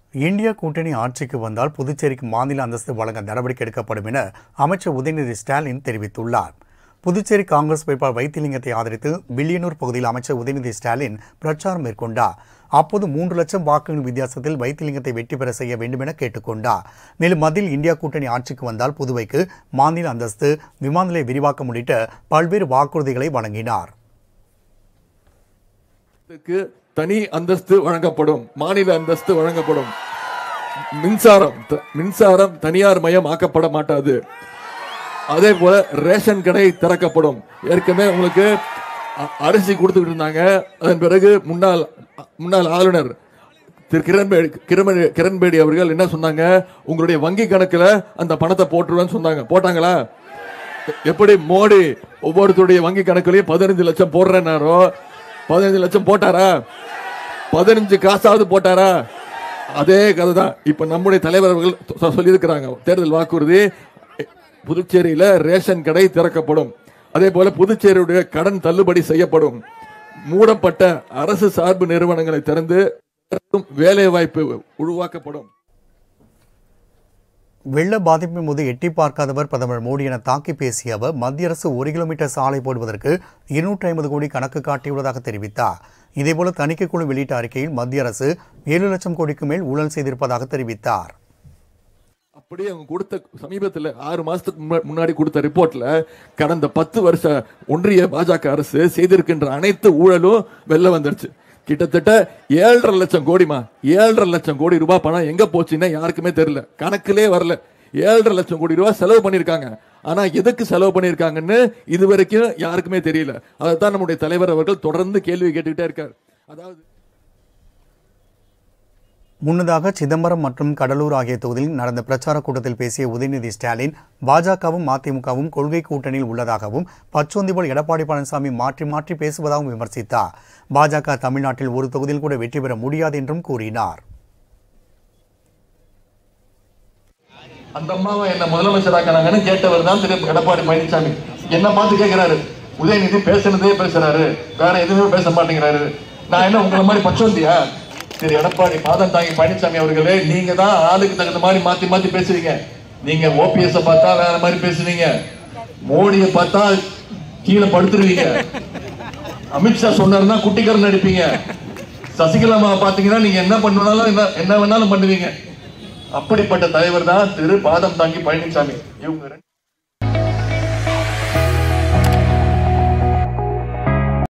India கூட்டணி ஆட்சிக்கு வந்தால் புதுச்சேரிக்கு மாநில அந்தஸ்து வழங்க நடவடிக்கை எடுக்கப்படும் என அமைச்சர் உதயநிதி ஸ்டாலின் தெரிவித்துள்ளார் புதுச்சேரி காங்கிரஸ் வேட்பாளர் வைத்திலிங்கத்தை ஆதரித்து வில்லியனூர் பகுதியில் அமைச்சர் உதயநிதி ஸ்டாலின் பிரச்சாரம் மேற்கொண்டார் அப்போது மூன்று லட்சம் வாக்குகளின் வித்தியாசத்தில் வைத்திலிங்கத்தை வெற்றி பெற செய்ய வேண்டும் என கேட்டுக்கொண்டார் மேலும் மத்தியில் இந்தியா கூட்டணி ஆட்சிக்கு வந்தால் புதுவைக்கு மாநில அந்தஸ்து விமான நிலைய விரிவாக்கம் உள்ளிட்ட பல்வேறு வாக்குறுதிகளை வழங்கினார் க்கு தனி அந்தஸ்து வழங்கப்படும் மாநில அந்தஸ்து வழங்கப்படும் மின்சாரம் த- மின்சாரம் தனியார் மயம் ஆக்கப்பட மாட்டாது அதே போல ரேஷன் கடை திறக்கப்படும் ஏற்கனவே உங்களுக்கு அ- அரிசி கொடுத்துக்கிட்டு இருந்தாங்க அதன் பிறகு முன்னாள் முன்னாள் ஆளுநர் திரு கிரண்பேடி கிரண் கிரண்பேடி அவர்கள் என்ன சொன்னாங்க உங்களுடைய வங்கி கணக்குல அந்த பணத்தை போட்டுருவேன்னு சொன்னாங்க போட்டாங்களா எப்படி மோடி ஒவ்வொருத்தருடைய வங்கி கணக்குலயும் பதினஞ்சு லட்சம் போடுறேன்னாரோ பதினஞ்சு லட்சம் போட்டாரா பதினஞ்சு காசாவது போட்டாரா அதே கதை தான் இப்ப நம்முடைய தலைவர் அவர்கள் சொ- சொல்லியிருக்கிறாங்க தேர்தல் வாக்குறுதி புதுச்சேரியில ரேஷன் கடை திறக்கப்படும் அதே போல புதுச்சேரியுடைய கடன் தள்ளுபடி செய்யப்படும் மூடப்பட்ட அரசு சார்பு நிறுவனங்களை திறந்து வேலை வாய்ப்பு உருவாக்கப்படும் வெள்ள பாதிப்பின் போது எட்டி பார்க்காதவர் பிரதமர் மோடி என தாக்கி பேசிய அவர் மத்திய அரசு ஒரு கிலோமீட்டர் சாலை போடுவதற்கு இருநூற்றி ஐம்பது கோடி கணக்கு காட்டியுள்ளதாக தெரிவித்தார் இதேபோல தணிக்கைக் குழு வெளியிட்ட அறிக்கையில் மத்திய அரசு ஏழு லட்சம் கோடிக்கு மேல் ஊழல் செய்திருப்பதாக தெரிவித்தார் அப்படியே அவங்க கொடுத்த சமீபத்தில் ஆறு மாசத்துக்கு முன்னா- முன்னாடி கொடுத்த ரிப்போர்ட்ல கடந்த பத்து வருஷ ஒன்றிய பாஜக அரசு செய்திருக்கின்ற அனைத்து ஊழலும் வெளில வந்துருச்சு கிட்டத்தட்ட ஏழரை லட்சம் கோடிமா ஏழரை லட்சம் கோடி ரூபாய் பணம் எங்க போச்சுன்னா யாருக்குமே தெரியல கணக்கிலே வரல ஏழரை லட்சம் கோடி ரூபாய் செலவு பண்ணிருக்காங்க ஆனா எதுக்கு செலவு பண்ணிருக்காங்கன்னு இது வரைக்கும் யாருக்குமே தெரியல அதைத்தான் நம்முடைய தலைவர் அவர்கள் தொடர்ந்து கேள்வி கேட்டுக்கிட்டே இருக்காரு அதாவது முன்னதாக சிதம்பரம் மற்றும் கடலூர் ஆகிய தொகுதியில் நடந்த பிரச்சார கூட்டத்தில் பேசிய உதயநிதி ஸ்டாலின் பாஜகவும் மதிமுகவும் கொள்கை கூட்டணியில் உள்ளதாகவும் பச்சோந்தி போல் எடப்பாடி பழனிசாமி மாற்றி மாற்றி பேசுவதாகவும் விமர்சித்தார் பாஜக தமிழ்நாட்டில் ஒரு தொகுதியில் கூட வெற்றி பெற முடியாது என்றும் கூறினார் அந்த அம்மாவை என்ன முதலமைச்சராக்கினாங்கன்னு கேட்டவர் தான் திரு எடப்பாடி பழனிசாமி என்ன பார்த்து கேட்கிறாரு உதயநிதி பேசுனதே பேசுறாரு வேற எதுவுமே பேச மாட்டேங்கிறாரு நான் என்ன உங்களை மாதிரி பச்சோந்தியா திரு எடப்பாடி பாதம் தாங்கி பழனிசாமி அவர்களே நீங்க தான் ஆளுக்கு தகுந்த மாதிரி மாத்தி மாத்தி பேசுறீங்க நீங்க ஓபிஎஸ் பார்த்தா வேற மாதிரி பேசுவீங்க மோடியை பார்த்தா கீழே படுத்துருவீங்க அமித்ஷா சொன்னாருன்னா குட்டிக்கரன் நடிப்பீங்க சசிகலாமா பாத்தீங்கன்னா நீங்க என்ன பண்ணுனாலும் என்ன என்ன வேணாலும் பண்ணுவீங்க அப்படிப்பட்ட தலைவர் தான் திரு பாதம் தாங்கி பழனிசாமி இவங்க ரெண்டு